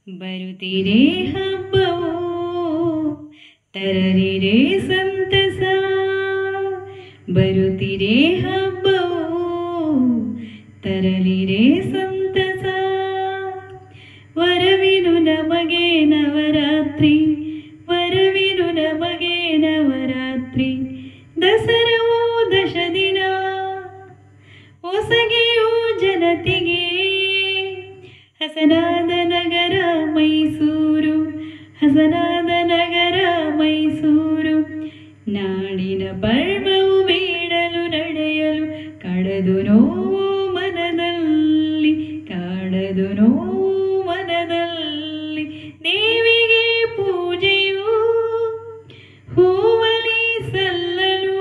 ಬರುತ್ತಿರೆ ಹಬ್ಬವು ತರರಿರೆ ಸಂತಸ ಬರುತ್ತಿರೆ ಹಬ್ಬವು ತರಲಿರೆ ಸಂತಸ ವರವಿನು ನಮಗೆ ನವರಾತ್ರಿ ವರವಿನು ನಮಗೆ ನವರಾತ್ರಿ ದಸರವು ದಶ ದಿನ ಹೊಸಗೆಯು ಜನತೆಗೆ ಹಸನಾದ ನಗರ ಮೈಸೂರು ಹಸನಾದ ನಗರ ಮೈಸೂರು ನಾಡಿನ ಪರ್ವವು ಬೇಡಲು ನಡೆಯಲು ಕಡದು ನೋವು ಮನದಲ್ಲಿ ಕಾಡದು ನೋವು ಮನದಲ್ಲಿ ದೇವಿಗೆ ಪೂಜೆಯು ಹೂವಲಿ ಸಲ್ಲಲು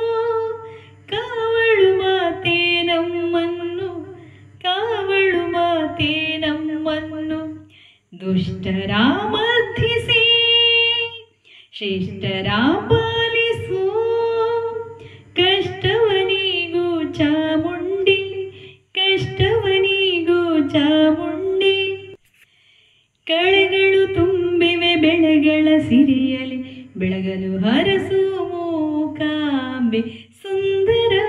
ಕಾವಳು ಮಾತೆ ನಮ್ಮನ್ನು ಕಾವಳು ಮಾತೆ ನಮ್ಮನ್ನು ದುಷ್ಟರ ಮಧ್ಯಿಸಿ ಶ್ರೇಷ್ಠರ ಪಾಲಿಸು ಕಷ್ಟವನಿಗೂ ಚಾಮುಂಡಿ ಕಷ್ಟವನಿಗೂ ಚಾಮುಂಡಿ ಕಳೆಗಳು ತುಂಬಿವೆ ಬೆಳೆಗಳ ಸಿರಿಯಲಿ ಬೆಳಗಲು ಹರಸು ಮೂಕಾಂಬೆ ಸುಂದರ